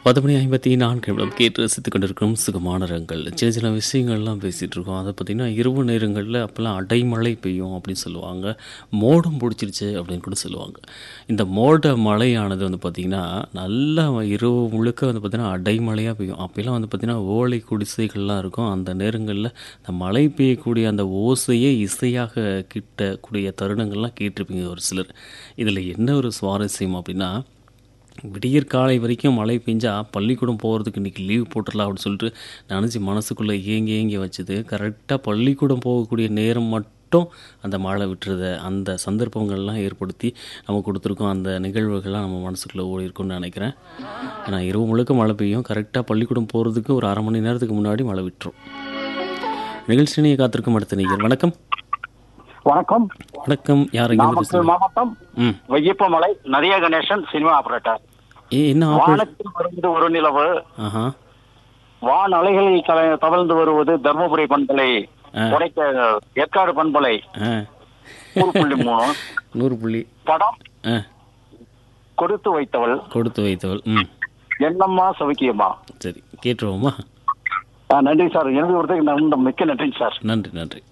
பத்து மணி ஐம்பத்தி நான்கு நிமிடம் கேட்டு ரசித்துக் கொண்டிருக்கிறோம் சுகமான ரங்கள் சின்ன சின்ன விஷயங்கள்லாம் பேசிகிட்டு இருக்கோம் அதை பார்த்திங்கன்னா இரவு நேரங்களில் அப்போல்லாம் அடைமழை பெய்யும் அப்படின்னு சொல்லுவாங்க மோடம் பிடிச்சிருச்சு அப்படின்னு கூட சொல்லுவாங்க இந்த மோட மழையானது வந்து பார்த்திங்கன்னா நல்லா இரவு முழுக்க வந்து பார்த்திங்கன்னா அடைமழையாக பெய்யும் அப்போல்லாம் வந்து பார்த்திங்கன்னா ஓலை குடிசைகள்லாம் இருக்கும் அந்த நேரங்களில் இந்த மழை பெய்யக்கூடிய அந்த ஓசையே இசையாக கிட்டக்கூடிய தருணங்கள்லாம் கேட்டிருப்பீங்க ஒரு சிலர் இதில் என்ன ஒரு சுவாரஸ்யம் அப்படின்னா விடியற் காலை வரைக்கும் மழை பெஞ்சா பள்ளிக்கூடம் போகிறதுக்கு இன்றைக்கி லீவ் போட்டுடலாம் அப்படின்னு சொல்லிட்டு நினச்சி மனசுக்குள்ளே ஏங்கி ஏங்கி வச்சது கரெக்டாக பள்ளிக்கூடம் போகக்கூடிய நேரம் மட்டும் அந்த மழை விட்டுறத அந்த சந்தர்ப்பங்கள்லாம் ஏற்படுத்தி நம்ம கொடுத்துருக்கோம் அந்த நிகழ்வுகள்லாம் நம்ம மனசுக்குள்ளே ஓடி இருக்கும்னு நினைக்கிறேன் ஏன்னா இரவு முழுக்க மழை பெய்யும் கரெக்டாக பள்ளிக்கூடம் போகிறதுக்கு ஒரு அரை மணி நேரத்துக்கு முன்னாடி மழை விட்டுரும் நிகழ்ச்சியை காத்திருக்கும் அடுத்த நீங்கள் வணக்கம் வணக்கம் வணக்கம் யார் எங்கேருந்து நாமக்கல் பேசுகிறீங்க மாவட்டம் ம் வையப்பமலை நதியா கணேசன் சினிமா ஆபரேட்டர் ஏ என்ன ஆப்ரேட் வானத்தில் வருவது ஒரு நிலவு ஆஹா வான் அலைகளில் கல- தவழ்ந்து வருவது தர்மபுரி பண்பலை ஆ. உடைக்க ஏற்காடு பண்பலை ஆ மூணு புள்ளி மூணு நூறு புள்ளி படம் ஆ கொடுத்து வைத்தவள் கொடுத்து வைத்தவள் ம் என்னம்மா சவிக்கியம்மா சரி கேட்டுருவோமா ஆ, நன்றி சார் எழுதி கொடுத்ததுக்கு நன்றி மிக்க நன்றி சார் நன்றி நன்றி